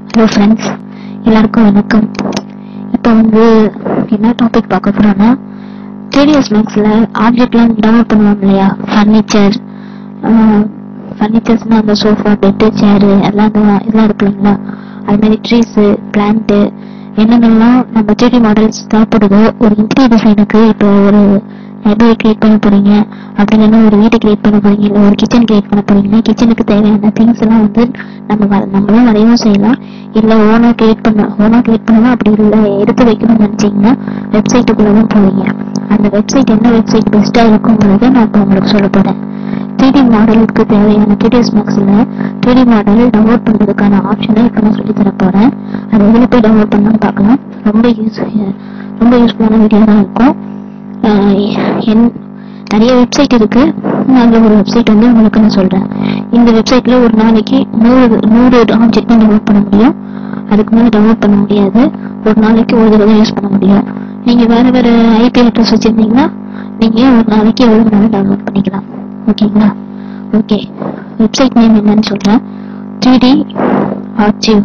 hello friends எல்லாருக்கும் வணக்கம் இப்போ வந்து என்ன டாபிக் பார்க்க போறோம்னா டிடிஎஸ் மேக்ஸில் ஆப்ஜெக்ட்லாம் டவுன்லோட் பண்ணுவாங்க இல்லையா ஃபர்னிச்சர் ஃபர்னிச்சர்ஸ்னால் அந்த சோஃபா பெட்டு சேரு எல்லாம் அந்த- இதெல்லாம் இருக்கு இல்லைங்களா அது மாதிரி ட்ரீஸு பிளான்ட்டு என்னென்னலாம் நம்ம த்ரீடி மாடல்ஸ் தேவைப்படுதோ ஒரு இன்டீரியர் டிசைனுக்கு இப்போ ஒரு லைப்ரரி கிரியேட் பண்ண போறீங்க அப்படி இல்லைன்னா ஒரு வீடு கிரியேட் பண்ண போறீங்க இல்லை ஒரு கிச்சன் கிரியேட் பண்ண போறீங்கன்னா கிச்சனுக்கு தேவையான திங்ஸ் எல்லாம் வந்து நம்ம வ- நம்மளும் வரையவும் செய்யலாம் இல்லை ஓனா கிரியேட் பண்ண ஓனா கிரியேட் பண்ணணும் அப்படி இல்லை எடுத்து வைக்கணும்னு நினைச்சீங்கன்னா வெப்சைட்டுக்குள்ள தான் போவீங்க அந்த வெப்சைட் என்ன வெப்சைட் பெஸ்டா இருக்குங்கிறத நான் இப்போ உங்களுக்கு சொல்ல போறேன் த்ரீடி மாடலுக்கு தேவையான டிடிஎஸ் மேக்ஸில் த்ரீடி மாடல் டவுன்லோட் பண்ணுறதுக்கான ஆப்ஷனை இப்போ நான் சொல்லி தர போகிறேன் அது எதில் போய் டவுன்லோட் பண்ணலாம்னு பார்க்கலாம் ரொம்ப யூஸ் ரொம்ப யூஸ்ஃபுல்லான வீடியோ தான் இருக்கும் ஆஹ் என் நிறைய வெப்சைட் இருக்கு நான் அதில் ஒரு வெப்சைட் வந்து உங்களுக்கு நான் சொல்கிறேன் இந்த வெப்சைட்ல ஒரு நாளைக்கு நூறு நூறு ஆப்ஜெக்ட் தான் டவுன்லோட் பண்ண முடியும் அதுக்கு மேலே டவுன்லோட் பண்ண முடியாது ஒரு நாளைக்கு ஒரு தடவை யூஸ் பண்ண முடியும் நீங்கள் வேறு வேறு ஐபி அட்ரஸ் வச்சுருந்தீங்கன்னா நீங்கள் ஒரு நாளைக்கு எவ்வளோ வேணாலும் டவுன்லோட் பண்ணிக்கலாம் ஓகேங்களா ஓகே வெப்சைட் நேம் என்னன்னு சொல்கிறேன் த்ரீ டி ஆர்ச்சிவ்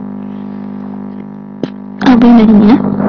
அப்படின்னு எடுங்க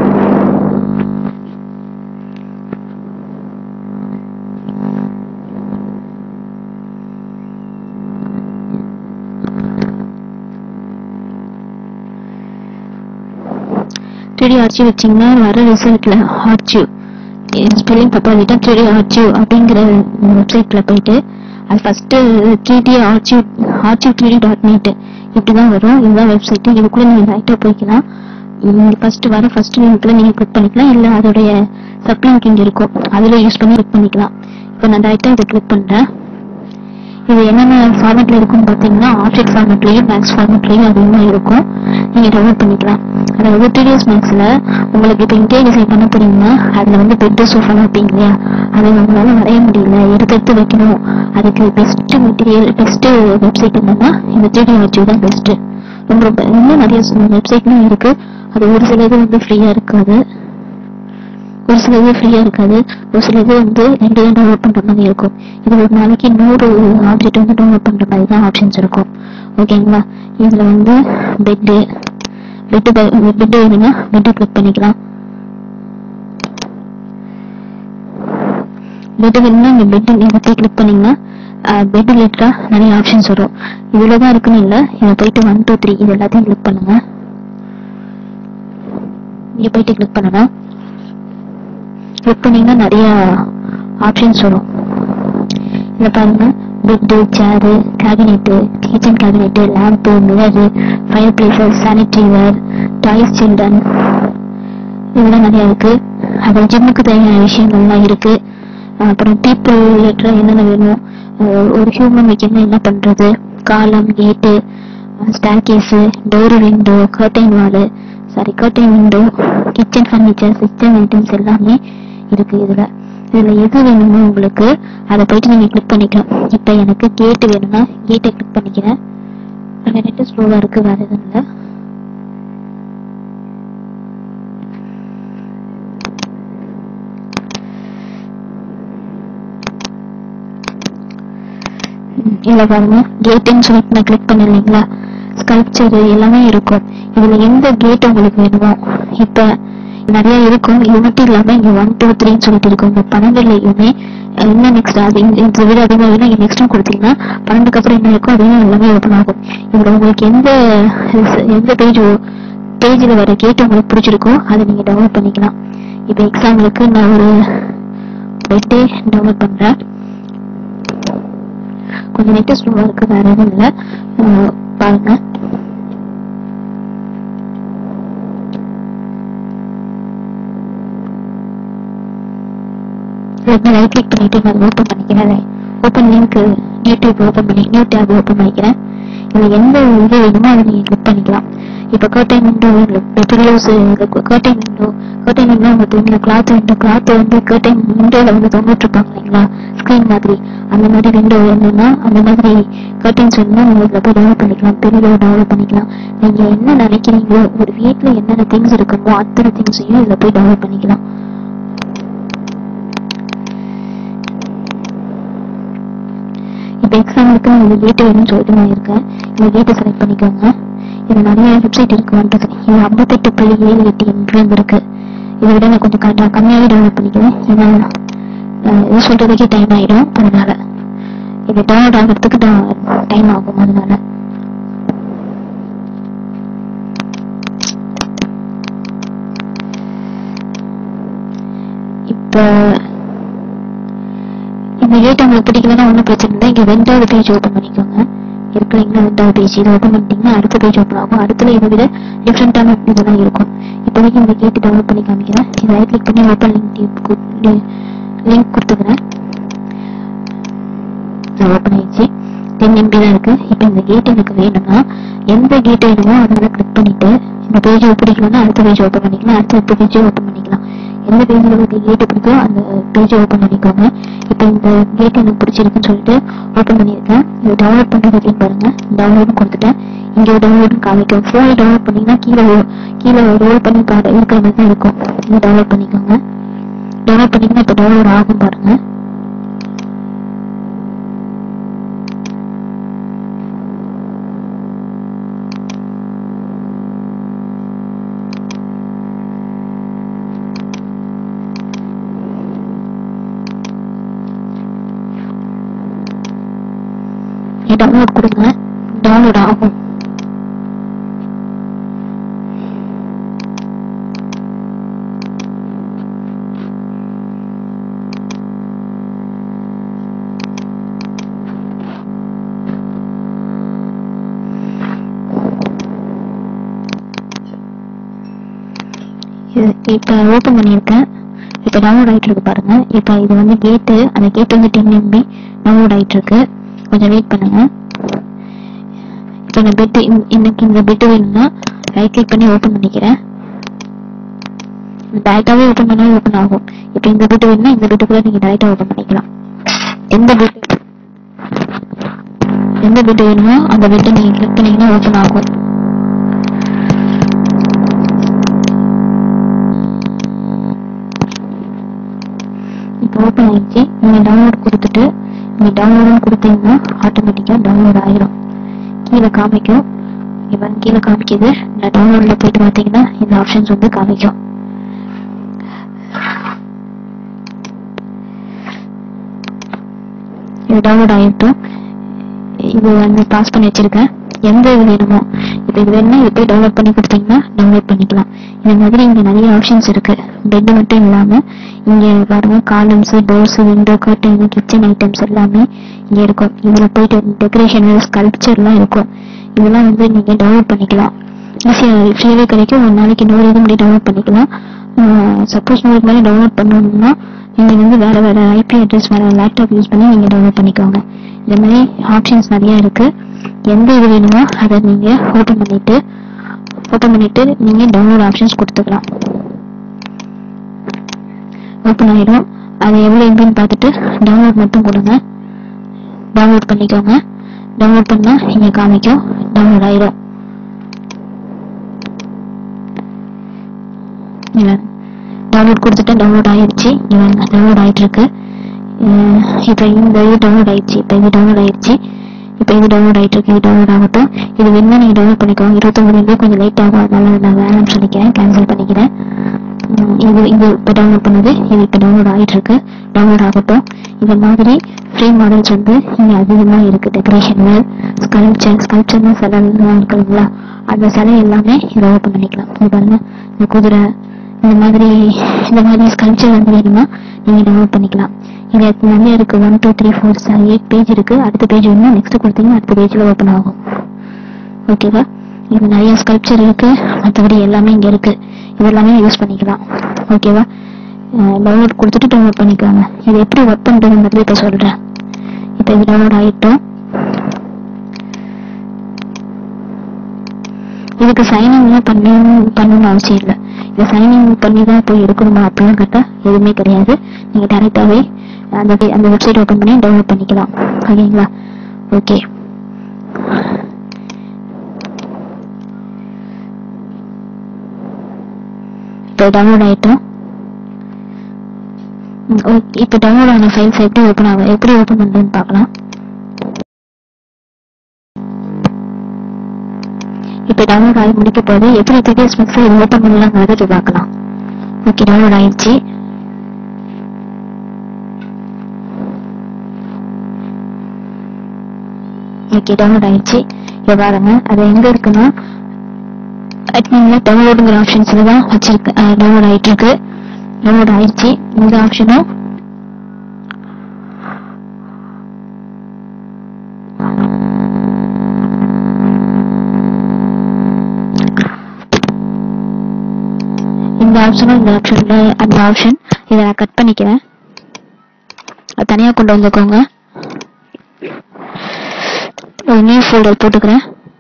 த்ரீடி ஆர்ச்சிவ் வச்சிங்கன்னா வர ரிசல்ட்ல ஆர்ச்சிவ் ஸ்பெல்லிங் தப்பா எழுதிட்டா த்ரீடி ஆர்ச்சிவ் அப்படிங்கிற வெப்சைட்ல போயிட்டு அது first three D archive archive three D dot net இப்படிதான் வரும் இதுதான் வெப்சைட் இதுக்குள்ள நீங்க டைரக்டா போய்க்கலாம் ஃபர்ஸ்ட் வர ஃபர்ஸ்ட் லிங்க்ல நீங்க கிளிக் பண்ணிக்கலாம் இல்ல அதோடைய சப் லிங்க் இங்க இருக்கும் அதுல யூஸ் பண்ணி கிளிக் பண்ணிக்கலாம் இப்போ நான் டைரக்டா இதை கிளிக் பண்றேன் இது என்னென்ன ஃபார்மேட்ல இருக்கும்னு பார்த்தீங்கன்னா ஆப்ஜெக்ட் ஃபார்மேட்லயும் மேக்ஸ் ஃபார்மேட்லயும் அதிகமா இருக்கும் நீங்க டவுன்லோட் பண்ணிக்கலாம் அதாவது டிடிஎஸ் மேக்ஸ்ல உங்களுக்கு இப்போ இன்டீரியர் டிசைன் பண்ண போறீங்கன்னா அதுல வந்து பெட் சோஃபா வைப்பீங்க இல்லையா அதை உங்களால வரைய முடியல எடுத்து எடுத்து வைக்கணும் அதுக்கு பெஸ்ட் மெட்டீரியல் பெஸ்ட் வெப்சைட் என்னன்னா இந்த த்ரீடி ஆர்ச்சிவ் தான் பெஸ்ட் ரொம்ப ரொம்ப இன்னும் நிறைய வெப்சைட்லாம் இருக்கு அது ஒரு சில இது வந்து ஃப்ரீயா இருக்காது ஒரு சில இது ஃப்ரீயா இருக்காது ஒரு சில இது வந்து ரெண்டு தான் டவுன்லோட் பண்ற மாதிரி இருக்கும் இது ஒரு நாளைக்கு நூறு ஆப்ஜெக்ட் வந்து டவுன்லோட் பண்ற மாதிரி தான் ஆப்ஷன்ஸ் இருக்கும் ஓகேங்களா இதுல வந்து பெட்டு பெட்டு பெட்டு வேணும்னா பெட்டு கிளிக் பண்ணிக்கலாம் பெட் வேணும்னா இந்த பெட் நீங்க போய் கிளிக் பண்ணீங்கன்னா பெட் ரிலேட்டடா நிறைய ஆப்ஷன்ஸ் வரும் இதுல தான் இருக்குன்னு இல்ல இதை போயிட்டு ஒன் டூ த்ரீ இது எல்லாத்தையும் கிளிக் பண்ணுங்க இங்க போயிட்டு கிளிக் பண்ணணும் கிளிக் பண்ணீங்கன்னா நிறைய ஆப்ஷன்ஸ் வரும் இதில் பாருங்க bed chair cabinet kitchen cabinet lamp mirror fire places sanitary ware toys children இதெல்லாம் நிறைய இருக்கு அப்புறம் ஜிம்முக்கு தேவையான விஷயங்கள்லாம் இருக்கு அப்புறம் பீப்புள் ரிலேட்டடாக என்னென்ன வேணும் அஹ் ஒரு ஹியூமன் வைக்கணும் என்ன பண்றது column gate staircase door window curtain wall sorry curtain window kitchen furniture kitchen items எல்லாமே இருக்கு இதுல இதுல எது வேணுமோ உங்களுக்கு அதை போயிட்டு நீங்க கிளிக் பண்ணிக்கலாம் இப்போ எனக்கு கேட்டு வேணும்னா கேட்டை கிளிக் பண்ணிக்கிறேன் அந்த நெட்டு ஸ்லோவா இருக்கு வேற எதுவும் இல்லை இல்ல பாருங்க கேட்டுன்னு சொல்லிட்டு நான் கிளிக் பண்ணேன் இல்லைங்களா ஸ்கல்ப்சர் எல்லாமே இருக்கும் இதுல எந்த கேட் உங்களுக்கு வேணுமோ இப்ப நிறைய இருக்கும் இது மட்டும் இல்லாம இங்க ஒன் டூ த்ரீன்னு சொல்லிட்டு இருக்கும் இந்த பன்னெண்டுலயுமே என்ன நெக்ஸ்ட் அது இந்த- இதை விட அதிகமாக வேணும் இங்க நெக்ஸ்ட்டும் கொடுத்தீங்கன்னா பன்னெண்டுக்கு அப்புறம் என்ன இருக்கும் அதையும் எல்லாமே ஓப்பன் ஆகும் இதுல உங்களுக்கு எந்த எந்த பேஜ் பேஜ்ல வர கேட் உங்களுக்கு பிடிச்சிருக்கோ அதை நீங்க டவுன்லோட் பண்ணிக்கலாம் இப்ப எக்ஸாம்பிளுக்கு நான் ஒரு பெட்டே டவுன்லோட் பண்றேன் கொஞ்சம் நெட்டு ஸ்லோவா இருக்கு வேற எதுவும் இல்ல அஹ் பாருங்க ரைட் கிளிக் பண்ணிட்டு நான் ஓப்பன் பண்ணிக்கிறேன் open link new tab open பண்ணி நியூ டேப் ஓப்பன் பண்ணிக்கிறேன் இதுல எந்த இது வேணுமோ அதை நீங்க கிளிக் பண்ணிக்கலாம் இப்ப curtain window pillows curtain window curtain window உங்க தெரியுங்களா கிளாத் விண்டோ கிளாத் வந்து கர்டைன் விண்டோல வந்து தொங்கிட்டு இருப்பாங்க இல்லைங்களா ஸ்கிரீன் மாதிரி அந்த மாதிரி விண்டோ வேணும்னா அந்த மாதிரி கர்டைன்ஸ் வேணும்னா நீங்க இதுல போய் டவுன்லோட் பண்ணிக்கலாம் பெரிய டவுன்லோட் பண்ணிக்கலாம் நீங்க என்ன நினைக்கிறீங்களோ ஒரு வீட்ல என்னென்ன திங்ஸ் இருக்குமோ அத்தனை திங்ஸையும் இதுல போய் டவுன்லோட் பண்ணிக்கலாம் இப்போ எக்ஸாம்பிளுக்கு நான் இந்த கேட்டு வேணும்னு சொல்லிட்டு நான் இருக்கேன் இந்த கேட்டை செலக்ட் பண்ணிக்கோங்க இது நிறைய வெப்சைட் இருக்கு வந்துட்டு இது ஐம்பத்தெட்டு புள்ளி ஏழு எட்டு என்கிராம் இருக்கு இதை விட நான் கொஞ்சம் க- கம்மியாவே டவுன்லோட் பண்ணிக்கிறேன் ஏன்னா அஹ், இது சொல்றதுக்கே டைம் ஆயிடும் அதனால இது டவுன்லோட் ஆகிறதுக்கு டைம் ஆகும் அதனால இப்போ இந்த கேட் உங்களுக்கு பிடிக்கலன்னா ஒன்றும் பிரச்சனை இல்லை இங்கே ரெண்டாவது பேஜ் ஓப்பன் பண்ணிக்கோங்க இருக்கிறீங்களா ரெண்டாவது பேஜ் இதை ஓப்பன் பண்ணிட்டீங்கன்னா அடுத்த பேஜ் ஓப்பன் ஆகும் அடுத்துல இதை விட டிஃப்ரெண்டான இதெல்லாம் இருக்கும் இப்போதைக்கு இந்த கேட்டு டவுன்லோட் பண்ணி காமிக்கிறேன் இதை ரைட் கிளிக் பண்ணி ஓப்பன் லிங்க் லிங்க் கொடுத்துக்கிறேன் ஓப்பன் ஆயிடுச்சு டென் எம்பி தான் இருக்கு இப்போ இந்த கேட் எனக்கு வேணும்னா எந்த கேட் வேணுமோ அதை கிளிக் பண்ணிட்டு இந்த பேஜ் பிடிக்கலன்னா அடுத்த பேஜ் ஓப்பன் பண்ணிக்கலாம் அடுத்த பேஜ் ஓப்பன் பண்ணிக்கலாம் எந்த பேஜில் உங்களுக்கு கேட் பிடிக்கோ அந்த பேஜை ஓப்பன் பண்ணிக்கோங்க இப்போ இந்த கேட் எனக்கு பிடிச்சிருக்குன்னு சொல்லிட்டு ஓப்பன் பண்ணியிருக்கேன் இது டவுன்லோட் பண்ணுறது அப்படின்னு பாருங்க டவுன்லோடும் கொடுத்துட்டேன் இங்கே டவுன்லோடும் காமிக்கும் ஃபோனில் டவுன்லோட் பண்ணீங்கன்னா கீழே roll- கீழே ரோல் பண்ணி பாரு இருக்கிற மாதிரி தான் இருக்கும் இதை டவுன்லோட் பண்ணிக்கோங்க டவுன்லோட் பண்ணிங்கன்னா இப்போ டவுன்லோட் ஆகும் பாருங்க டவுன்லோட் கொடுங்க டவுன்லோட் ஆகும் இது இப்போ ஓப்பன் பண்ணியிருக்கேன் இப்போ டவுன்லோட் ஆயிட்டு இருக்கு பாருங்க இப்போ இது வந்து கேட்டு அந்த கேட் வந்து டென் எம்பி டவுன்லோட் ஆயிட்டு இருக்கு கொஞ்சம் வெயிட் பண்ணுங்க இப்போ இந்த பெட்டு எனக்கு இந்த பெட்டு வேணும்னா ரைட் கிளிக் பண்ணி ஓப்பன் பண்ணிக்கிறேன் டேரக்டாவே ஓப்பன் பண்ணாலும் ஓப்பன் ஆகும் இப்போ இந்த பெட்டு வேணும்னா இந்த பெட்டு கூட நீங்க டேரக்டா ஓப்பன் பண்ணிக்கலாம் எந்த பெட் எந்த பெட் வேணுமோ அந்த பெட்டை நீங்க கிளிக் பண்ணீங்கன்னா ஓப்பன் ஆகும் இப்போ ஓப்பன் ஆயிடுச்சு நீங்க டவுன்லோட் கொடுத்துட்டு நீங்க டவுன்லோடும் கொடுத்தீங்கன்னா ஆட்டோமேட்டிக்கா டவுன்லோட் ஆயிடும் கீழே காமிக்கும் இவன் கீழே காமிக்குது இந்த டவுன்லோட்ல போயிட்டு பார்த்தீங்கன்னா இந்த ஆப்ஷன்ஸ் வந்து காமிக்கும் இது டவுன்லோட் ஆயிட்டும் இது வந்து பாஸ் பண்ணி வச்சிருக்கேன் எந்த இது வேணுமோ இப்போ இது வேணும்னா இது போய் டவுன்லோட் பண்ணி கொடுத்தீங்கன்னா டவுன்லோட் பண்ணிக்கலாம் இந்த மாதிரி இங்க நிறைய ஆப்ஷன்ஸ் இருக்கு பெட் மட்டும் இல்லாம இங்க பாருங்க columns doors window curtain kitchen items எல்லாமே இங்க இருக்கும் இதுல போயிட்டு டெக்கரேஷன் ஸ்கல்ப்சர்லாம் இருக்கும் இதெல்லாம் வந்து நீங்க டவுன்லோட் பண்ணிக்கலாம் ஈஸியா ஃப்ரீயாவே கிடைக்கும் ஒரு நாளைக்கு நூறு இது முன்னாடி டவுன்லோட் பண்ணிக்கலாம் சப்போஸ் உங்களுக்கு மாதிரி டவுன்லோட் பண்ணணும்னா நீங்க வந்து வேற வேற ஐபி அட்ரஸ் வேற லேப்டாப் யூஸ் பண்ணி நீங்க டவுன்லோட் பண்ணிக்கோங்க இந்த மாதிரி ஆப்ஷன்ஸ் நிறைய இருக்கு எந்த இது வேணுமோ அதை நீங்க ஓபன் பண்ணிட்டு ஓபன் பண்ணிட்டு நீங்க டவுன்லோட் ஆப்ஷன்ஸ் கொடுத்துக்கலாம் ஓப்பன் ஆயிடும் அது எவ்வளவு எம்பின்னு பார்த்துட்டு டவுன்லோட் மட்டும் கொடுங்க டவுன்லோட் பண்ணிக்கோங்க டவுன்லோட் பண்ணா இங்க காமிக்கும் டவுன்லோட் ஆயிடும் டவுன்லோட் கொடுத்துட்டு டவுன்லோட் ஆயிடுச்சு டவுன்லோட் ஆயிட்டு இருக்கு அஹ் இப்போ இந்த இது டவுன்லோட் ஆயிடுச்சு இப்போ இது டவுன்லோட் ஆயிடுச்சு இப்போ இது டவுன்லோட் ஆயிட்டு இருக்கு இது டவுன்லோட் ஆகட்டும் இது வேணும்னா நீங்க டவுன்லோட் பண்ணிக்கோங்க இருபத்தொம்பது MB கொஞ்சம் லேட் ஆகும் அதனால நான் வேணாம்னு சொல்லிக்கிறேன் கேன்சல் பண்ணிக்கிறேன் உம் இது இது இப்போ டவுன்லோட் பண்ணுது இது இப்போ டவுன்லோட் ஆயிட்டு இருக்கு டவுன்லோட் ஆகட்டும் இந்த மாதிரி ஃப்ரீ மாடல்ஸ் வந்து இங்க அதிகமா இருக்கு டெக்கரேஷன் ஸ்கல்ப்சர் ஸ்கல்ப்சர்னா சிலை எல்லாம் இருக்கு இல்லைங்களா அந்த சிலை எல்லாமே இதை ஓப்பன் பண்ணிக்கலாம் இது பாருங்க இந்த குதிரை இந்த மாதிரி இந்த மாதிரி ஸ்கல்ப்சர் வந்து வேணும்னா நீங்க டவுன்லோட் பண்ணிக்கலாம் இது நிறைய இருக்கு one two three four eight page இருக்கு அடுத்த பேஜ் வேணும்னா நெக்ஸ்ட் கொடுத்தீங்கன்னா அடுத்த பேஜ்ல ஓப்பன் ஆகும் ஓகேவா இது நிறைய ஸ்கல்ப்சர் இருக்கு மற்றபடி எல்லாமே இங்க இருக்கு இது எல்லாமே யூஸ் பண்ணிக்கலாம் ஓகேவா டவுன்லோட் கொடுத்துட்டு டவுன்லோட் பண்ணிக்கோங்க இது எப்படி ஒர்க் பண்றதுங்கிறது இப்ப சொல்றேன் இப்போ இது டவுன்லோட் ஆயிட்டோம் இதுக்கு சைனிங்லாம் பண்ணணும் பண்ணணும்னு அவசியம் இல்லை இது சைனிங் பண்ணி தான் போய் எடுக்கணுமா அப்படின்னு கேட்டா எதுவுமே கிடையாது நீங்க டேரக்டாவே அந்த வே- அந்த வெப்சைட் ஓபன் பண்ணி டவுன்லோட் பண்ணிக்கலாம் ஓகேங்களா ஓகே இப்போ டவுன்லோட் ஆயிட்டோம் ம், ஓகே இப்போ டவுன்லோட் ஆன ஃபைல்ஸ் எப்படி ஓப்பன் ஆகும் எப்படி ஓப்பன் பண்றதுன்னு பார்க்கலாம் இப்போ டவுன்லோட் ஆகி முடிக்க போகுது எப்படி த்ரீடிஎஸ் மேக்ஸில் இது ஓப்பன் பண்ணலாங்கிறத இப்போ பார்க்கலாம் ஓகே டவுன்லோட் ஆயிடுச்சு ஓகே டவுன்லோட் ஆயிடுச்சு இங்க பாருங்க அது எங்க இருக்குன்னா அட்மின்ல டவுன்லோடுங்கிற ஆப்ஷன்ஸ்ல தான் வச்சிருக்கு டவுன்லோட் ஆயிட்டு இருக்கு டவுன்லோட் ஆயிடுச்சு இந்த ஆப்ஷனும் இந்த ஆப்ஷனும் இந்த ஆப்ஷன்ல அந்த ஆப்ஷன் இதை நான் கட் பண்ணிக்கிறேன் அது தனியா கொண்டு வந்துக்கோங்க ஒரு நியூ ஃபோல்டர் போட்டுக்கிறேன்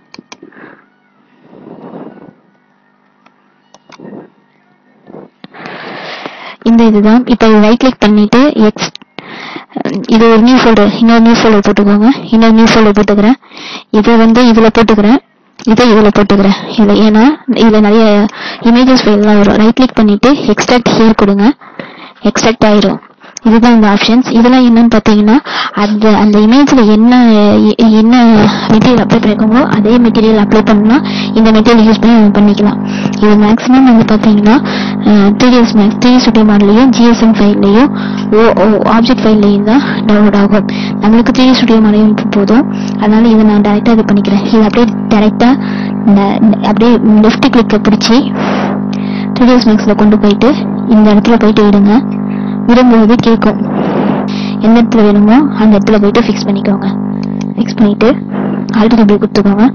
இந்த இதுதான் இப்போ ரைட் கிளிக் பண்ணிட்டு எக்ஸ் இது ஒரு நியூ ஃபோல்டர் இன்னொரு நியூ ஃபோல்டர் போட்டுக்கோங்க இன்னொரு நியூ ஃபோல்டர் போட்டுக்கிறேன் இதை வந்து இதுல போட்டுக்கிறேன் இதை இதுல போட்டுக்கிறேன் இது ஏன்னா இதுல நிறைய இமேஜஸ் ஃபைல்லாம் வரும் ரைட் கிளிக் பண்ணிட்டு எக்ஸ்ட்ராக்ட் ஹியர் கொடுங்க எக்ஸ்ட்ராக்ட் ஆயிரும் இதுதான் இந்த ஆப்ஷன்ஸ் இதெல்லாம் என்னன்னு பார்த்தீங்கன்னா அந்த அந்த இமேஜ்ல என்ன எ- என்ன மெட்டீரியல் அப்ளை பண்ணிருக்கோமோ அதே மெட்டீரியல் அப்ளை பண்ணா இந்த மெட்டீரியல் யூஸ் பண்ணி நம்ம பண்ணிக்கலாம் இது மேக்ஸிமம் வந்து பார்த்தீங்கன்னா த்ரீடிஎஸ் மேக்ஸ் த்ரீ ஸ்டுடியோ மாடல்லையும் ஜிஎஸ்எம் ஃபைல்லையும் ஆப்ஜெக்ட் ஃபைல்லையும் தான் டவுன்லோட் ஆகும் நம்மளுக்கு த்ரீ ஸ்டுடியோ மாடலும் போதும் அதனால இதை நான் டேரெக்டாக இது பண்ணிக்கிறேன் இது அப்படியே டேரெக்டாக அப்படியே லெஃப்ட் கிளிக்கை பிடிச்சி த்ரீடிஎஸ் மேக்ஸில் கொண்டு போயிட்டு இந்த இடத்துல போயிட்டு விடுங்க விடும்போது கேட்கும் எந்த இடத்துல வேணுமோ அந்த இடத்துல போயிட்டு ஃபிக்ஸ் பண்ணிக்கோங்க ஃபிக்ஸ் பண்ணிட்டு ஆல்டர்னேட்டிவ் கொடுத்துக்கோங்க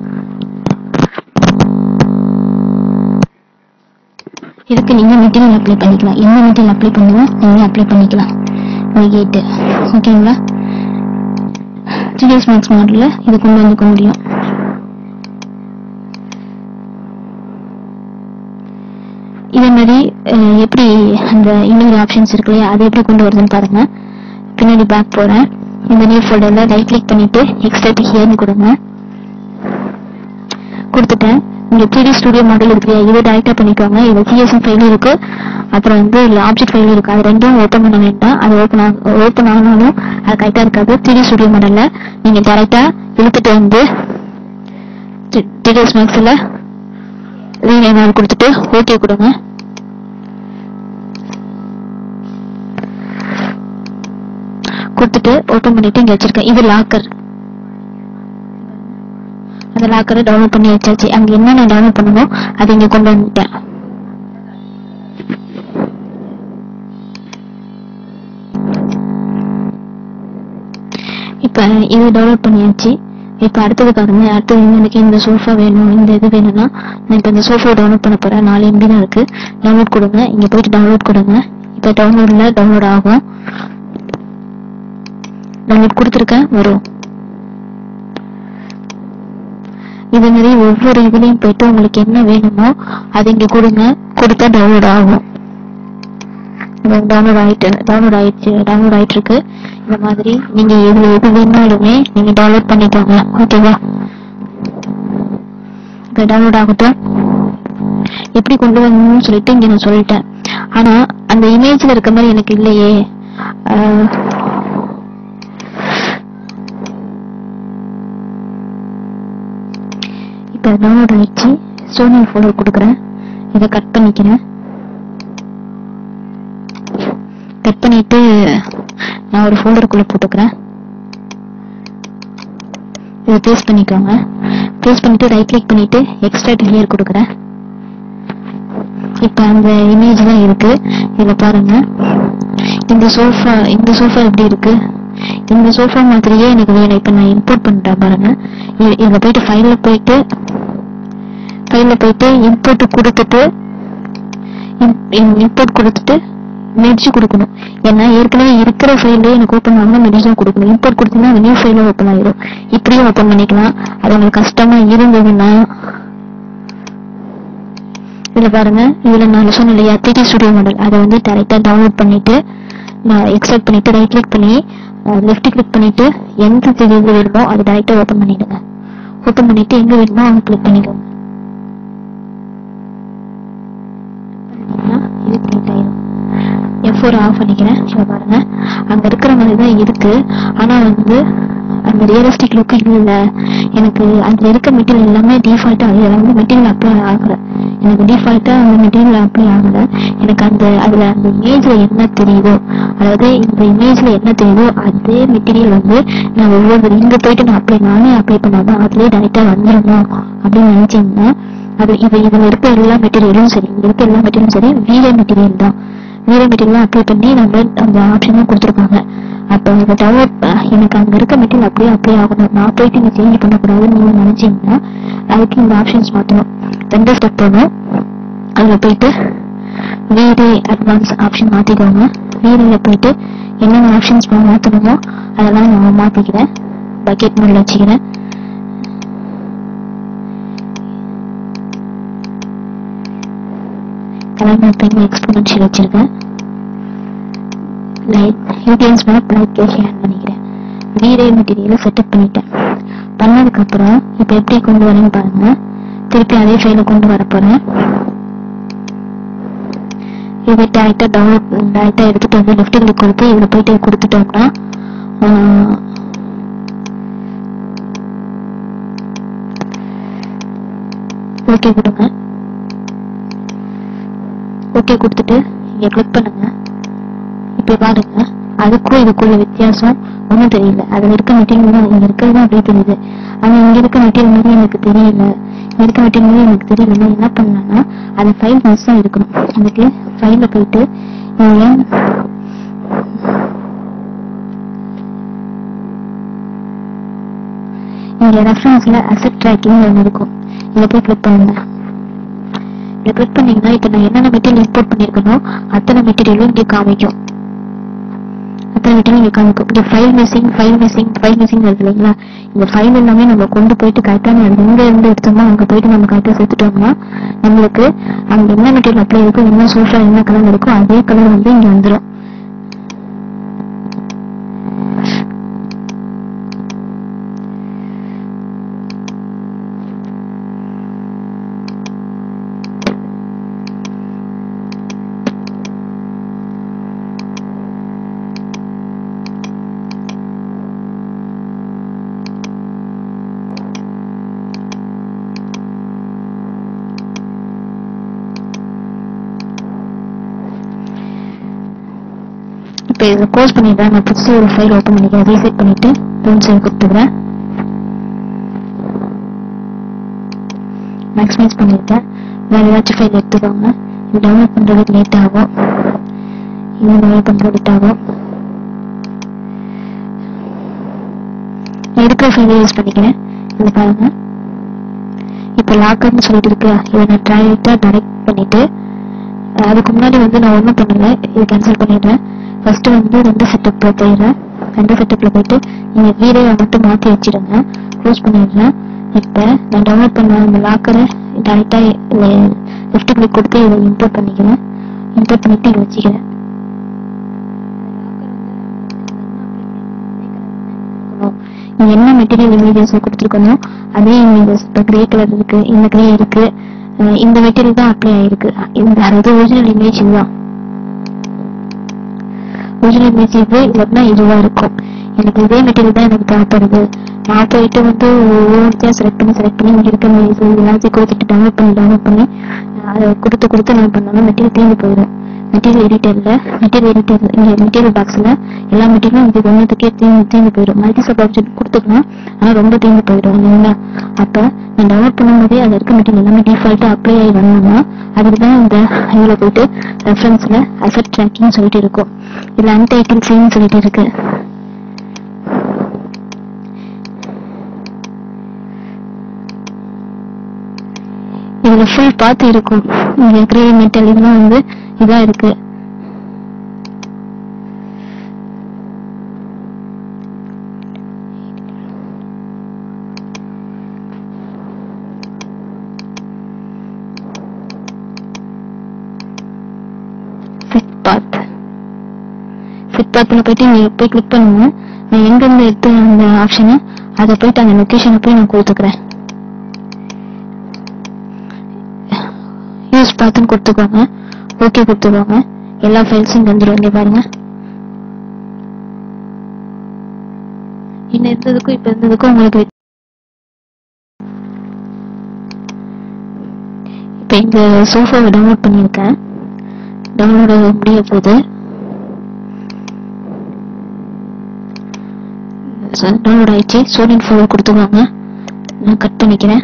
இதுக்கு நீங்க மெட்டீரியல் அப்ளை பண்ணிக்கலாம் என்ன மெட்டீரியல் அப்ளை பண்ணுமோ நீங்க அப்ளை பண்ணிக்கலாம் கேட்டு ஓகேங்களா த்ரீ மேக்ஸ் மாடல்ல இது கொண்டு வந்துக்க முடியும் இதே மாதிரி அஹ், எப்படி அந்த இன்னொரு ஆப்ஷன்ஸ் இருக்கு இல்லையா அதை எப்படி கொண்டு வருதுன்னு பாருங்க பின்னாடி பேக் போறேன் இந்த நியூ ஃபோல்டர்ல ரைட் கிளிக் பண்ணிட்டு எக்ஸ்ட்ராக்ட் ஹியர்னு கொடுங்க கொடுத்துட்டேன் இங்க 3D ஸ்டுடியோ மாடல் இருக்கு இல்லையா, இதை டைரக்டா பண்ணிக்கோங்க இதுல சிஎஸ்எம் ஃபைலும் இருக்கு அப்புறம் வந்து இல்ல ஆப்ஜெக்ட் ஃபைலும் இருக்கு அது ரெண்டும் ஓப்பன் பண்ண வேண்டாம் அது ஓப்பன் ஓப்பன் ஆனாலும் அது கரெக்டா இருக்காது 3D ஸ்டுடியோ மாடல்ல நீங்க டைரக்டா இழுத்துட்டு வந்து டிடிஎஸ் மேக்ஸ்ல ரீநேம் கொடுத்துட்டு ஓகே கொடுங்க கொடுத்துட்டு ஓபன் பண்ணிட்டு இங்க வச்சிருக்கேன் இது லாக்கர் அந்த லாக்கரை டவுன்லோட் பண்ணி வச்சாச்சு அங்க என்னென்ன டவுன்லோட் பண்ணணுமோ அதை இங்க கொண்டு வந்துட்டேன் இப்ப இது டவுன்லோட் பண்ணியாச்சு இப்ப அடுத்தது பாருங்க அடுத்தது எனக்கு இந்த சோஃபா வேணும் இந்த இது வேணும்னா நான் இப்ப இந்த சோஃபா டவுன்லோட் பண்ண போறேன் நாலு எம்பி தான் இருக்கு டவுன்லோட் கொடுங்க இங்க போயிட்டு டவுன்லோட் கொடுங்க இப்ப டவுன்லோட்ல டவுன்லோட் ஆகும் டவுன்லோட் கொடுத்துருக்கேன் வரும் இது மாதிரி ஒவ்வொரு இதுலயும் போயிட்டு உங்களுக்கு என்ன வேணுமோ அது இங்க கொடுங்க கொடுத்தா டவுன்லோட் ஆகும் டவுன்லோட் ஆயிட்டு டவுன்லோட் ஆயிடுச்சு டவுன்லோட் ஆயிட்டு இருக்கு இந்த மாதிரி நீங்க எது எது வேணாலுமே நீங்க டவுன்லோட் பண்ணிக்கோங்க ஓகேவா இப்ப டவுன்லோட் ஆகட்டும் எப்படி கொண்டு வரணும்னு சொல்லிட்டு இங்க நான் சொல்லிட்டேன் ஆனா அந்த இமேஜ்ல இருக்க மாதிரி எனக்கு இல்லையே ஆஹ், இப்ப டவுன்லோட் ஆயிடுச்சு சோனி ஃபோல்டர் கொடுக்குறேன் இதை கட் பண்ணிக்கிறேன் கட் பண்ணிட்டு நான் ஒரு ஃபோல்டருக்குள்ள போட்டுக்கிறேன் இதை பேஸ்ட் பண்ணிக்கோங்க பேஸ்ட் பண்ணிட்டு ரைட் கிளிக் பண்ணிட்டு எக்ஸ்ட்ராக்ட் ஹியர் கொடுக்குறேன் இப்ப அந்த இமேஜ் தான் இருக்கு இதுல பாருங்க இந்த சோஃபா இந்த சோஃபா எப்படி இருக்கு இந்த சோஃபா மாதிரியே எனக்கு வேணும் இப்ப நான் இம்போர்ட் பண்ணிட்டேன் பாருங்க இ- இதுல போயிட்டு ஃபைல்ல போயிட்டு ஃபைல்ல போயிட்டு இம்போர்ட் கொடுத்துட்டு இம்போர்ட் கொடுத்துட்டு மெர்ஜ் கொடுக்கணும் ஏன்னா ஏற்கனவே இருக்கிற ஃபைல்லே எனக்கு ஓப்பன் ஆகணும் மெர்ஜ் தான் கொடுக்கணும் இம்போர்ட் கொடுத்தீங்கன்னா அந்த நியூ ஃபைலும் ஓப்பன் ஆயிடும் இப்படியும் ஓப்பன் பண்ணிக்கலாம் அது உங்களுக்கு கஷ்டமா இருந்ததுன்னா இதுல பாருங்க இதுல நான் சொன்னேன் இல்லையா த்ரீ ஸ்டுடியோ மாடல் அதை வந்து டேரக்டா டவுன்லோட் பண்ணிட்டு நான் எக்ஸ்ட்ராக்ட் பண்ணிட்டு ரைட் கிளிக் பண்ணி லெஃப்ட் கிளிக் பண்ணிட்டு எந்த த்ரீ இது வேணுமோ அதை டேரக்டா ஓப்பன் பண்ணிடுங்க ஓப்பன் பண்ணிட்டு எங்க வேணுமோ அங்க கிளிக் பண்ணிக்கோங்க பண்ணிட்டீங்கன்னா இது கிளிக் ஆயிடும் எஃப் ஃபோர் ஆஃப் பண்ணிக்கிறேன் இங்க பாருங்க அங்க இருக்கிற மாதிரி தான் இருக்கு ஆனா வந்து அந்த ரியலிஸ்டிக் லுக் இல்ல எனக்கு அதுல இருக்க மெட்டீரியல் எல்லாமே டிஃபால்ட்டா அதுல வந்து மெட்டீரியல் அப்ளை ஆகல எனக்கு டிஃபால்ட்டா அந்த மெட்டீரியல் அப்ளை ஆகல எனக்கு அந்த அதுல அந்த இமேஜ்ல என்ன தெரியுதோ அதாவது இந்த இமேஜ்ல என்ன தெரியுதோ அதே மெட்டீரியல் வந்து நான் ஒவ்வொரு இங்க போயிட்டு நான் அப்ளை நானே அப்ளை பண்ணாதான் அதுலயே டைரக்டா வந்துடணும் அப்படின்னு நினைச்சீங்கன்னா அது இது இதுல இருக்க எல்லா மெட்டீரியலும் சரி இங்க இருக்க எல்லா மெட்டீரியலும் சரி வீரே மெட்டீரியல் தான் வீரே மெட்டீரியல் அப்ளை பண்ணி நம்ம அந்த ஆப்ஷனும் கொடுத்துருக்காங்க அப்போ இதை டவுன்லோட் எனக்கு அங்க இருக்க மெட்டீரியல் அப்படியே அப்ளை ஆகணும் நான் போயிட்டு இங்க சேஞ்ச் பண்ணக்கூடாதுன்னு நீங்க நினைச்சீங்கன்னா அதுக்கு இந்த ஆப்ஷன்ஸ் மாத்தணும் ரெண்டு ஸ்டெப் போகணும் அதுல போயிட்டு வீடு அட்வான்ஸ் ஆப்ஷன் மாத்திக்கோங்க வீடில போயிட்டு என்னென்ன ஆப்ஷன்ஸ் மாத்தணுமோ அதெல்லாம் நான் மாத்திக்கிறேன் பக்கெட் மோட்ல வச்சுக்கிறேன் கலர் மேப்பிங் எக்ஸ்போனன்ஷியல் வச்சிருக்கேன் லைட் யூடிஎன்ஸ் மேப் லைட் கேஷ் ஆட் பண்ணிக்கிறேன் வீடே மெட்டீரியலை செட்டப் பண்ணிட்டேன் பண்ணதுக்கு அப்புறம் இப்போ எப்படி கொண்டு வரேன்னு பாருங்க திருப்பி அதே ஃபைலை கொண்டு வர போறேன் இதை டேரக்டா டவுன்லோட் டேரக்டா எடுத்துட்டு வந்து லெஃப்ட் கிளிக் கொடுத்து இதுல போயிட்டு கொடுத்துட்டோம்னா ஓகே கொடுங்க ஓகே கொடுத்துட்டு இங்க கிளிக் பண்ணுங்க இப்ப பாருங்க அதுக்கும் இதுக்குள்ள வித்தியாசம் ஒண்ணும் தெரியல அதுல இருக்க மெட்டீரியல் தான் இங்க இருக்கிறது அப்படியே தெரியுது ஆனா இங்க இருக்க மெட்டீரியல் மாதிரி எனக்கு தெரியல இங்க இருக்க மெட்டீரியல் மாதிரி எனக்கு தெரியல நான் என்ன பண்ணலாம்னா அந்த ஃபைல் மிஸ் இருக்கணும் அதுக்கு ஃபைல்ல போயிட்டு இங்க இங்க ரெஃபரன்ஸ்ல அசெட் ட்ராக்கிங் ஒன்று இருக்கும் இதை போய் கிளிக் பண்ணுங்க இதை கிளிக் பண்ணீங்கன்னா இப்ப நான் என்னென்ன மெட்டீரியல் இம்போர்ட் பண்ணிருக்கனோ அத்தனை மெட்டீரியலும் இங்க காமிக்கும் அத்தனை மெட்டீரியல் இங்க காமிக்கும் இந்த file missing file missing file missing இருக்கு இல்லைங்களா இந்த ஃபைல் எல்லாமே நம்ம கொண்டு போயிட்டு கரெக்டான இடத்துல எங்க இருந்து எடுத்தோமோ அங்க போயிட்டு நம்ம கரெக்டா சேர்த்துட்டோம்னா நம்மளுக்கு அங்க என்ன மெட்டீரியல் அப்ளை இருக்கோ என்ன சோஃபா என்ன கலர் இருக்கோ அதே கலர் வந்து இங்க வந்துடும் இப்போ இதை க்ளோஸ் பண்ணிடுறேன் நான் புதுசு ஒரு ஃபைல் ஓப்பன் பண்ணிக்கிறேன் ரீசெட் பண்ணிட்டு டூல் சேவ் கொடுத்துக்கிறேன் மேக்ஸிமைஸ் பண்ணிட்டேன் வேற ஏதாச்சும் ஃபைல் எடுத்துக்கோங்க இது டவுன்லோட் பண்றதுக்கு லேட் ஆகும் இது டவுன்லோட் பண்றது லேட் ஆகும் நான் இருக்கிற ஃபைலை யூஸ் பண்ணிக்கிறேன் இது பாருங்க இப்போ லாக்கர்னு சொல்லிட்டு இருக்கு இதை நான் டைரக்டா டைரக்ட் பண்ணிட்டு அஹ் அதுக்கு முன்னாடி வந்து நான் ஒன்றும் பண்ணல இது கேன்சல் பண்ணிடுறேன் ஃபர்ஸ்ட் வந்து ரெண்டு செட்டப்ல போயிடுறேன் ரெண்டு செட்டப்ல போயிட்டு நீங்க வீடியோ மட்டும் மாத்தி வச்சிடுங்க க்ளோஸ் பண்ணிடுறேன் இப்போ நான் டவுன்லோட் பண்ண அந்த லாக்கரை டேரக்டா லெஃப்ட் கிளிக் கொடுத்து இதை இம்போர்ட் பண்ணிக்கிறேன் இம்போர்ட் பண்ணிட்டு இதை வச்சுக்கிறேன் நீங்க என்ன மெட்டீரியல் இமேஜஸ் கொடுத்துருக்கணும் அதே இமேஜஸ் இப்போ கிரே கலர் இருக்கு இந்த கிரே இருக்கு அஹ் இந்த மெட்டீரியல் தான் அப்ளை ஆயிருக்கு இந்த அதாவது ஒரிஜினல் இமேஜ் இதுதான் ஒரிஜினல் இமேஜ் இது இல்லைன்னா இதுவா இருக்கும் எனக்கு இதே மெட்டீரியல் தான் எனக்கு தேவைப்படுது நான் போயிட்டு வந்து ஒவ்வொருத்தையும் செலக்ட் பண்ணி செலக்ட் பண்ணி இங்க இருக்க இமேஜ் எல்லாத்தையும் கொடுத்துட்டு டவுன்லோட் பண்ணி டவுன்லோட் பண்ணி அதை கொடுத்து கொடுத்து நான் பண்ணாலும் மெட்டீரியல் தீர்ந்து போயிடும் மெட்டீரியல் எடிட்டர்ல மெட்டீரியல் எடிட்டர் இங்க மெட்டீரியல் பாக்ஸ்ல எல்லா மெட்டீரியலும் இது ஒன்றுத்துக்கே தீர்ந்து தீர்ந்து போயிடும் மல்டி சப் ஆப்ஷன் கொடுத்துக்கலாம் ஆனா ரொம்ப தீர்ந்து போயிடும் இல்லைங்களா அப்ப நான் டவுன்லோட் பண்ணும்போதே அது இருக்க மெட்டீரியல் எல்லாமே டிஃபால்ட்டா அப்ளை ஆகி வரணும்னா அதுக்கு தான் இந்த இதுல போயிட்டு ரெஃபரன்ஸ்ல அசெட் ட்ராக்கிங் சொல்லிட்டு இருக்கும் இதுல அன்டைட்டில் சீன் சொல்லிட்டு இருக்கு இதுல ஃபுல் பார்த்து இருக்கும் இங்க கிரே மெட்டல் இதெல்லாம் வந்து இதா இருக்கு ஃபிட் பாத் ஃபிட் பாத்ல போயிட்டு நீங்க போய் கிளிக் பண்ணுங்க நான் எங்க இருந்து எடுத்து அந்த ஆப்ஷனை அதை போயிட்டு அந்த லொகேஷனை போய் நான் கொடுத்துக்கிறேன் யூஸ் பார்த்துன்னு கொடுத்துக்கோங்க ஓகே கொடுத்துக்கோங்க எல்லா ஃபைல்ஸும் இங்க வந்துடும் இங்க பாருங்க இன்னும் இருந்ததுக்கும் இப்ப இருந்ததுக்கும் உங்களுக்கு இப்ப இந்த சோஃபாவை டவுன்லோட் பண்ணியிருக்கேன் டவுன்லோட் முடிய போகுது டவுன்லோட் ஆயிடுச்சு ஸ்டூடெண்ட் ஃபோல்டர் கொடுத்துக்கோங்க நான் கட் பண்ணிக்கிறேன்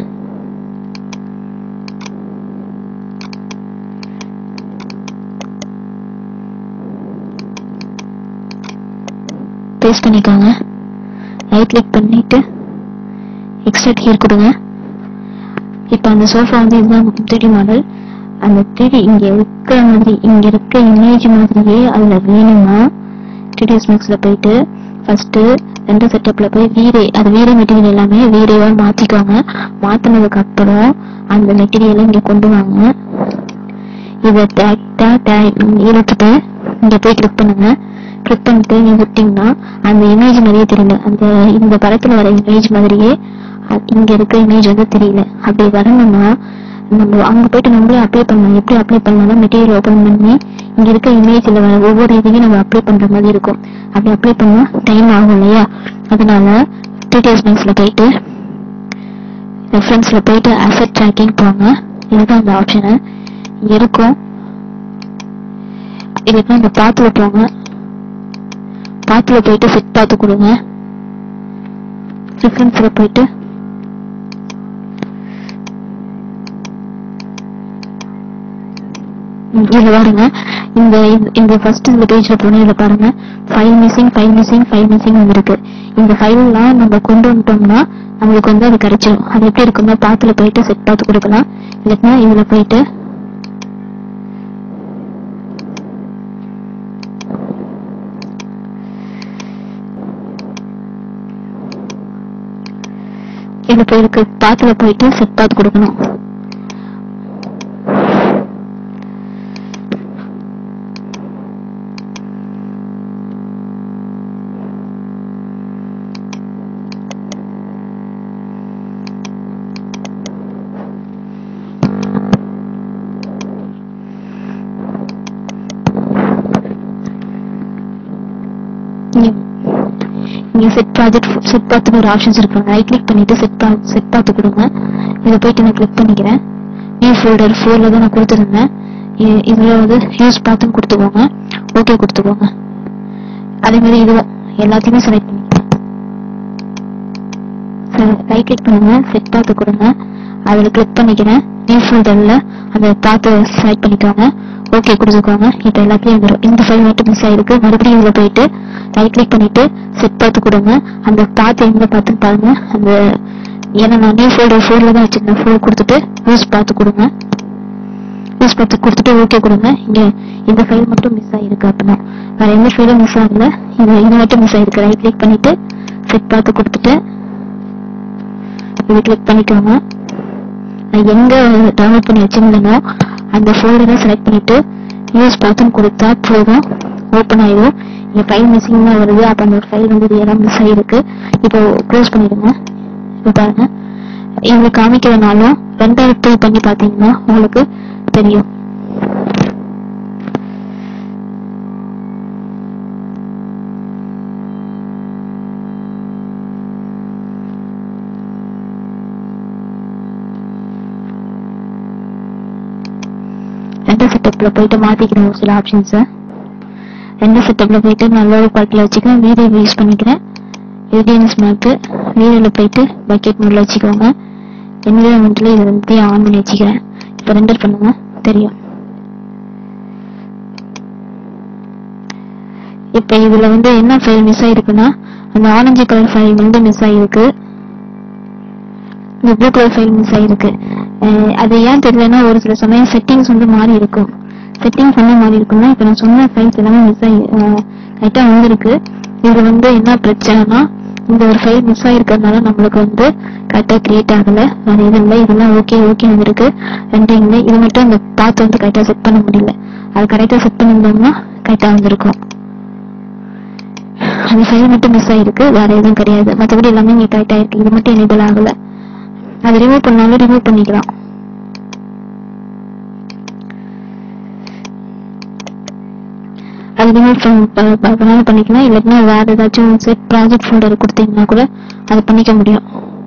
பேஸ்ட் பண்ணிக்கோங்க ரைட் கிளிக் பண்ணிட்டு எக்ஸ்ட்ராட் ஹியர் கொடுங்க இப்போ அந்த சோஃபா வந்து இதுதான் த்ரீடி மாடல் அந்த த்ரீடி இங்க இருக்கிற மாதிரி இங்க இருக்க இமேஜ் மாதிரியே அதுல வேணும்னா த்ரீடிஎஸ் மேக்ஸ்ல போயிட்டு ஃபர்ஸ்ட் ரெண்டு செட்டப்ல போய் வீரே அது வீரே மெட்டீரியல் எல்லாமே வீரேவா மாத்திக்கோங்க மாத்தினதுக்கு அப்புறம் அந்த மெட்டீரியலை இங்க கொண்டு வாங்க இதை டேக்டா டேக் இழுத்துட்டு இங்க போய் கிளிக் பண்ணுங்க கிளிக் பண்ணிட்டு நீங்க விட்டீங்கன்னா அந்த இமேஜ் மாதிரியே தெரியல அந்த இந்த படத்துல வர இமேஜ் மாதிரியே அ- இங்க இருக்க இமேஜ் வந்து தெரியல அப்படி வரணும்னா நம்ம அங்க போயிட்டு நம்மளே அப்ளை பண்ணலாம் எப்படி அப்ளை பண்ணலாம் மெட்டீரியல் ஓபன் பண்ணி இங்க இருக்க இமேஜ்ல வர ஒவ்வொரு இதையும் நம்ம அப்ளை பண்ற மாதிரி இருக்கும் அப்படி அப்ளை பண்ணா டைம் ஆகும் இல்லையா அதனால டீடைல்ஸ் மேக்ஸ்ல போயிட்டு ரெஃபரன்ஸ்ல போயிட்டு அசெட் ட்ராக்கிங் போங்க இதுதான் அந்த ஆப்ஷனு இங்க இருக்கும் இதுக்கு இந்த பாத்துல போங்க பாத்துல போயிட்டு செட் பார்த்து கொடுங்க ரெஃபரன்ஸ்ல போயிட்டு ம், இதுல பாருங்க இந்த இந்த- இந்த ஃபர்ஸ்ட் இந்த பேஜ்ல போனா இதுல பாருங்க file missing file missing file missing இருக்கு இந்த ஃபைல் எல்லாம் நம்ம கொண்டு வந்துட்டோம்னா நம்மளுக்கு வந்து அது கிடைச்சிடும் அது எப்படி இருக்குன்னா பாத்துல போயிட்டு செட் பார்த்து கொடுக்கலாம் இல்லைன்னா இதுல போயிட்டு இதுல போயிருக்கு பாத்துல போயிட்டு செட் பார்த்து கொடுக்கணும் இங்க இங்க செட் ப்ராஜெக்ட் செட் பார்த்து ஒரு ஆப்ஷன்ஸ் இருக்கு ரைட் கிளிக் பண்ணிட்டு செட் செட் பார்த்து கொடுங்க இதை போயிட்டு நான் கிளிக் பண்ணிக்கிறேன் நியூ ஃபோல்டர் ஃபோர்ல தான் நான் கொடுத்துருந்தேன் இ- இதுல வந்து யூஸ் பார்த்துன்னு கொடுத்துக்கோங்க ஓகே கொடுத்துக்கோங்க அதே மாதிரி இதுவும் எல்லாத்தையுமே செலக்ட் பண்ணிக்கிறேன் ரைட் கிளிக் பண்ணுங்க செட் பார்த்து கொடுங்க அதில் கிளிக் பண்ணிக்கிறேன் நியூ ஃபோல்டர்ல அந்த பார்த்து செலக்ட் பண்ணிக்கோங்க ஓகே கொடுத்துக்கோங்க இப்போ எல்லாத்தையும் வந்துடும் இந்த ஃபைல் மட்டும் மிஸ் ஆயிருக்கு மறுபடியும் இதுல போயிட்டு ரைட் கிளிக் பண்ணிட்டு செட் பார்த்து கொடுங்க அந்த பார்த்து எங்க பார்த்துன்னு பாருங்க அந்த ஏன்னா நான் நியூ ஃபோல்டர் ஃபோர்ல தான் வச்சிருந்தேன் ஃபோர் கொடுத்துட்டு யூஸ் பார்த்து கொடுங்க யூஸ் பார்த்து கொடுத்துட்டு ஓகே கொடுங்க இங்க இந்த ஃபைல் மட்டும் மிஸ் ஆயிருக்கு அப்படின்னா வேற எந்த ஃபைலும் மிஸ் ஆகல இது இது மட்டும் மிஸ் ஆயிருக்கு ரைட் கிளிக் பண்ணிட்டு செட் பார்த்து கொடுத்துட்டு இது கிளிக் பண்ணிக்கோங்க நான் எங்க டவுன்லோட் பண்ணி வச்சிருந்தேனோ அந்த ஃபோல்டரை செலக்ட் பண்ணிட்டு யூஸ் பார்த்துன்னு கொடுத்தா போதும் ஓப்பன் ஆயிடும் இங்க ஃபைல் மிஸ்ஸிங் தான் வருது அப்ப அந்த ஃபைல் வந்து இது எல்லாம் மிஸ் ஆயிருக்கு இப்போ க்ளோஸ் பண்ணிடுங்க இப்போ பாருங்க இங்க காமிக்கிறனாலும் ரெண்டாயிரத்து போய் பண்ணி பாத்தீங்கன்னா உங்களுக்கு தெரியும் ரெண்டு செட்டப்ல போயிட்டு மாத்திக்கிறேன் ஒரு சில ஆப்ஷன்ஸை ரெண்டு செட்டப்ல போயிட்டு நல்ல ஒரு குவாலிட்டியில் வச்சுக்கிறேன் வீடியோ யூஸ் பண்ணிக்கிறேன் ஏடிஎன்எஸ் மேப்பு வீடியோல போயிட்டு பக்கெட் மோட்ல வச்சுக்கோங்க என்விரான்மெண்ட்ல இது வந்து ஆன் பண்ணி வச்சுக்கிறேன் இப்போ ரெண்டர் பண்ணுங்க தெரியும் இப்போ இதுல வந்து என்ன ஃபைல் மிஸ் ஆயிருக்குன்னா அந்த ஆரஞ்சு கலர் ஃபைல் வந்து மிஸ் ஆயிருக்கு இந்த ப்ளூ கலர் ஃபைல் மிஸ் ஆயிருக்கு அஹ் அது ஏன் தெரியலன்னா ஒரு சில சமயம் செட்டிங்ஸ் வந்து மாறி இருக்கும் செட்டிங்ஸ் என்ன மாறி இருக்குன்னா இப்போ நான் சொன்ன ஃபைல்ஸ் எல்லாமே மிஸ் ஆகி கரெக்டா வந்திருக்கு இது வந்து என்ன பிரச்சனைனா இந்த ஒரு ஃபைல் மிஸ் ஆயிருக்கிறதுனால நம்மளுக்கு வந்து கரெக்டா கிரியேட் ஆகல அது இது இல்லை இதெல்லாம் ஓகே ஓகே வந்திருக்கு ரெண்டும் இல்லை இது மட்டும் அந்த பாத் வந்து கரெக்டா செட் பண்ண முடியல அது கரெக்டா செட் பண்ணியிருந்தோம்னா கரெக்டா வந்திருக்கும் அந்த ஃபைல் மட்டும் மிஸ் ஆயிருக்கு வேற எதுவும் கிடையாது மற்றபடி எல்லாமே இங்க கரெக்ட் ஆயிருக்கு இது மட்டும் எனேபிள் ஆகல அது ரிமூவ் பண்ணாலும் ரிமூவ் பண்ணிக்கலாம் அது அது ரிமூவ் பண்ணாலும் பண்ணிக்கலாம் இல்லாட்டினா வேற ஏதாச்சும் செட் ப்ராஜெக்ட் ஃபோல்டர் கொடுத்தீங்கன்னா கூட அது பண்ணிக்க முடியும்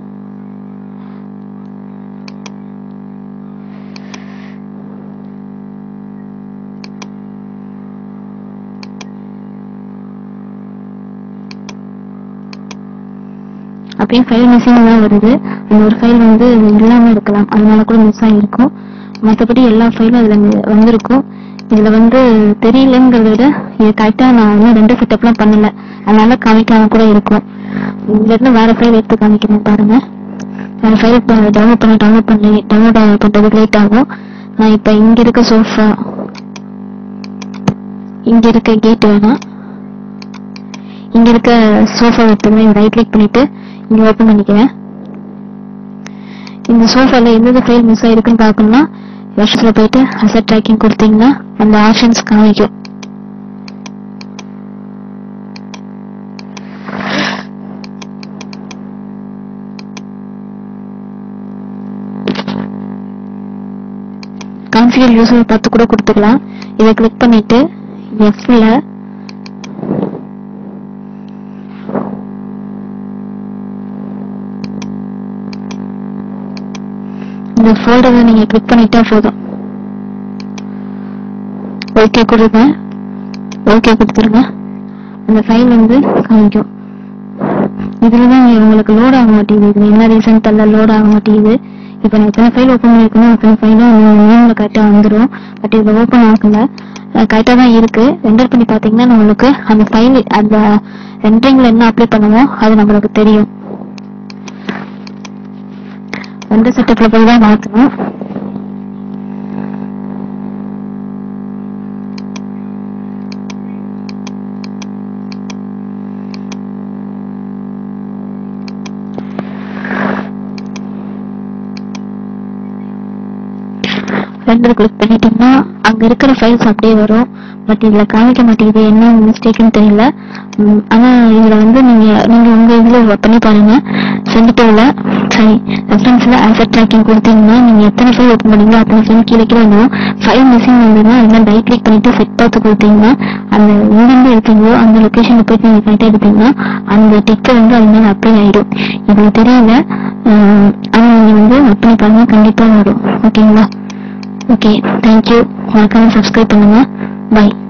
அப்படியே ஃபைல் மிஸ்ஸிங் தான் வருது அந்த ஒரு ஃபைல் வந்து இல்லாம இருக்கலாம் அதனால கூட மிஸ் ஆகிருக்கும் மற்றபடி எல்லா ஃபைலும் அதுல நி- வந்திருக்கும் இதுல வந்து தெரியலங்கிறத விட இது கரெக்டா நான் இன்னும் ரெண்டு செட்டப்லாம் பண்ணல அதனால காமிக்காம கூட இருக்கும் இதுல இருந்து வேற ஃபைல் எடுத்து காமிக்கிறேன் பாருங்க வேற ஃபைல் டவுன்லோட் பண்ணி டவுன்லோட் பண்ணி டவுன்லோட் பண்றது லேட் ஆகும் நான் இப்ப இங்க இருக்க சோஃபா இங்க இருக்க கேட் வேணாம் இங்க இருக்க சோஃபா எடுத்துக்கிறேன் ரைட் கிளிக் பண்ணிட்டு இங்க ஓபன் பண்ணிக்கிறேன் இந்த சோஃபால எந்தெந்த ஃபைல் மிஸ் ஆயிருக்குன்னு பார்க்கணும்னா வருஷத்துல போயிட்டு அசட் ட்ராக்கிங் கொடுத்தீங்கன்னா அந்த ஆப்ஷன்ஸ் காமிக்கும் கான்ஃபிகர் யூசர் பார்த்து கூட கொடுத்துக்கலாம் இதை கிளிக் பண்ணிட்டு எஃப்ல இந்த ஃபோல்டரை நீங்க கிளிக் பண்ணிட்டா போதும் ஓகே கொடுங்க ஓகே கொடுத்துருங்க அந்த ஃபைல் வந்து காமிக்கும் இதுல தான் உங்களுக்கு லோட் ஆக மாட்டேங்குது இதுல என்ன ரீசன் தெரியல லோட் ஆக மாட்டேங்குது இப்போ நான் எத்தனை ஃபைல் ஓப்பன் பண்ணிருக்கணும் அத்தனை ஃபைலும் நேம்ல கரெக்டா வந்துடும் பட் இதுல ஓப்பன் ஆகல கரெக்டா தான் இருக்கு ரெண்டர் பண்ணி பாத்தீங்கன்னா நம்மளுக்கு அந்த ஃபைல் அந்த ரெண்டரிங்ல என்ன அப்ளை பண்ணுமோ அது நம்மளுக்கு தெரியும் எந்த செட்டப்ல போய் தான் மாத்தணும் ரெண்டர் கிளிக் பண்ணிட்டீங்கன்னா அங்க இருக்கிற ஃபைல்ஸ் அப்படியே வரும் பட் இதுல காமிக்க மாட்டேங்குது என்ன மிஸ்டேக்னு தெரியல உம், ஆனா இதுல வந்து நீங்க நீங்க உங்க இதுல பண்ணி பாருங்க சென்டிட்டிவ்ல சரி ரெஃபரன்ஸ்ல ஆசட் ட்ராக்கிங் கொடுத்தீங்கன்னா நீங்க எத்தனை ஃபைல் ஓப்பன் பண்ணீங்களோ அத்தனை ஃபைல் கீழே கீழே வந்துடும் ஃபைல் மிஸ்ஸிங் வந்ததுன்னா எல்லாம் ரைட் கிளிக் பண்ணிட்டு செட் பார்த்து கொடுத்தீங்கன்னா அந்த எங்கிருந்து எடுத்தீங்களோ அந்த லொகேஷன்ல போயிட்டு நீங்க கரெக்டா எடுத்தீங்கன்னா அந்த டிக்கெட் வந்து அது மேல அப்ளை ஆயிடும் இது தெரியல உம், ஆனா நீங்க வந்து அப்ளை பண்ணா கண்டிப்பா வரும் ஓகேங்களா ஓகே தேங்க்யூ மறக்காம சப்ஸ்கிரைப் பண்ணுங்க பை